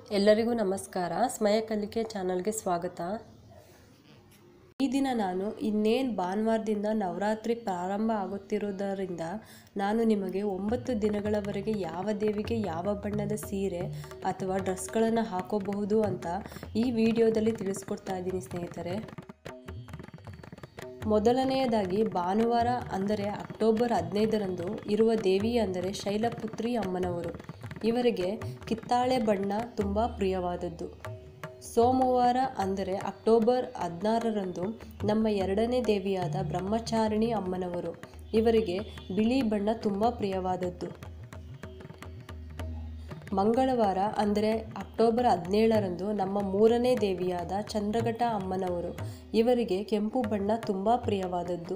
ಎಲ್ಲರಿಗೂ ನಮಸ್ಕಾರ ಸ್ಮಯ ಕಲಿಕೆ ಚಾನಲ್ಗೆ ಸ್ವಾಗತ ಈ ದಿನ ನಾನು ಇನ್ನೇನು ಭಾನುವಾರದಿಂದ ನವರಾತ್ರಿ ಪ್ರಾರಂಭ ಆಗುತ್ತಿರುವುದರಿಂದ ನಾನು ನಿಮಗೆ ಒಂಬತ್ತು ದಿನಗಳವರೆಗೆ ಯಾವ ದೇವಿಗೆ ಯಾವ ಬಣ್ಣದ ಸೀರೆ ಅಥವಾ ಡ್ರೆಸ್ಗಳನ್ನು ಹಾಕೋಬಹುದು ಅಂತ ಈ ವಿಡಿಯೋದಲ್ಲಿ ತಿಳಿಸ್ಕೊಡ್ತಾ ಇದ್ದೀನಿ ಸ್ನೇಹಿತರೆ ಮೊದಲನೆಯದಾಗಿ ಭಾನುವಾರ ಅಂದರೆ ಅಕ್ಟೋಬರ್ ಹದಿನೈದರಂದು ಇರುವ ದೇವಿ ಅಂದರೆ ಶೈಲಪುತ್ರಿ ಅಮ್ಮನವರು ಇವರಿಗೆ ಕಿತ್ತಾಳೆ ಬಣ್ಣ ತುಂಬ ಪ್ರಿಯವಾದದ್ದು ಸೋಮವಾರ ಅಂದರೆ ಅಕ್ಟೋಬರ್ ಹದಿನಾರರಂದು ನಮ್ಮ ಎರಡನೇ ದೇವಿಯಾದ ಬ್ರಹ್ಮಚಾರಿಣಿ ಅಮ್ಮನವರು ಇವರಿಗೆ ಬಿಳಿ ಬಣ್ಣ ತುಂಬ ಪ್ರಿಯವಾದದ್ದು ಮಂಗಳವಾರ ಅಂದರೆ ಅಕ್ಟೋಬರ್ ಹದಿನೇಳರಂದು ನಮ್ಮ ಮೂರನೇ ದೇವಿಯಾದ ಚಂದ್ರಘಟ ಅಮ್ಮನವರು ಇವರಿಗೆ ಕೆಂಪು ಬಣ್ಣ ತುಂಬ ಪ್ರಿಯವಾದದ್ದು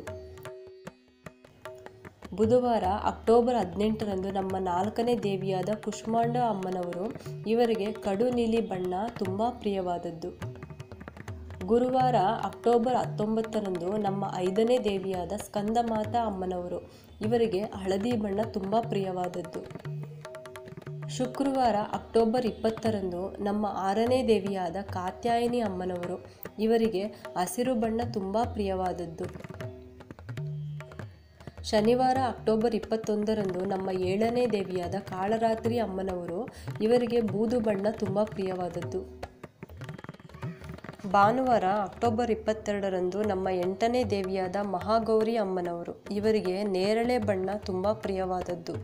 ಬುಧವಾರ ಅಕ್ಟೋಬರ್ ಹದಿನೆಂಟರಂದು ನಮ್ಮ ನಾಲ್ಕನೇ ದೇವಿಯಾದ ಕುಷ್ಮಾಂಡ ಅಮ್ಮನವರು ಇವರಿಗೆ ಕಡು ನೀಲಿ ಬಣ್ಣ ತುಂಬ ಪ್ರಿಯವಾದದ್ದು ಗುರುವಾರ ಅಕ್ಟೋಬರ್ ಹತ್ತೊಂಬತ್ತರಂದು ನಮ್ಮ ಐದನೇ ದೇವಿಯಾದ ಸ್ಕಂದಮಾತಾ ಅಮ್ಮನವರು ಇವರಿಗೆ ಹಳದಿ ಬಣ್ಣ ತುಂಬ ಪ್ರಿಯವಾದದ್ದು ಶುಕ್ರವಾರ ಅಕ್ಟೋಬರ್ ಇಪ್ಪತ್ತರಂದು ನಮ್ಮ ಆರನೇ ದೇವಿಯಾದ ಕಾತ್ಯಾಯಿನಿ ಅಮ್ಮನವರು ಇವರಿಗೆ ಹಸಿರು ಬಣ್ಣ ತುಂಬ ಪ್ರಿಯವಾದದ್ದು ಶನಿವಾರ ಅಕ್ಟೋಬರ್ ಇಪ್ಪತ್ತೊಂದರಂದು ನಮ್ಮ ಏಳನೇ ದೇವಿಯಾದ ಕಾಳರಾತ್ರಿ ಅಮ್ಮನವರು ಇವರಿಗೆ ಬೂದು ಬಣ್ಣ ತುಂಬ ಪ್ರಿಯವಾದದ್ದು ಭಾನುವಾರ ಅಕ್ಟೋಬರ್ ಇಪ್ಪತ್ತೆರಡರಂದು ನಮ್ಮ ಎಂಟನೇ ದೇವಿಯಾದ ಮಹಾಗೌರಿ ಅಮ್ಮನವರು ಇವರಿಗೆ ನೇರಳೆ ಬಣ್ಣ ತುಂಬ ಪ್ರಿಯವಾದದ್ದು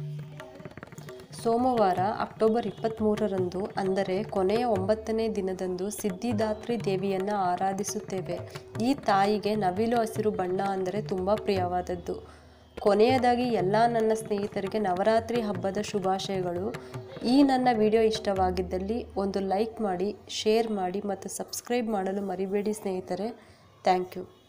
ಸೋಮವಾರ ಅಕ್ಟೋಬರ್ ಇಪ್ಪತ್ತ್ಮೂರರಂದು ಅಂದರೆ ಕೊನೆಯ ಒಂಬತ್ತನೇ ದಿನದಂದು ಸಿದ್ಧಿದಾತ್ರಿ ದೇವಿಯನ್ನು ಆರಾಧಿಸುತ್ತೇವೆ ಈ ತಾಯಿಗೆ ನವಿಲು ಹಸಿರು ಬಣ್ಣ ಅಂದರೆ ತುಂಬ ಪ್ರಿಯವಾದದ್ದು ಕೊನೆಯದಾಗಿ ಎಲ್ಲ ನನ್ನ ಸ್ನೇಹಿತರಿಗೆ ನವರಾತ್ರಿ ಹಬ್ಬದ ಶುಭಾಶಯಗಳು ಈ ನನ್ನ ವಿಡಿಯೋ ಇಷ್ಟವಾಗಿದ್ದಲ್ಲಿ ಒಂದು ಲೈಕ್ ಮಾಡಿ ಶೇರ್ ಮಾಡಿ ಮತ್ತು ಸಬ್ಸ್ಕ್ರೈಬ್ ಮಾಡಲು ಮರಿಬೇಡಿ ಸ್ನೇಹಿತರೆ ಥ್ಯಾಂಕ್ ಯು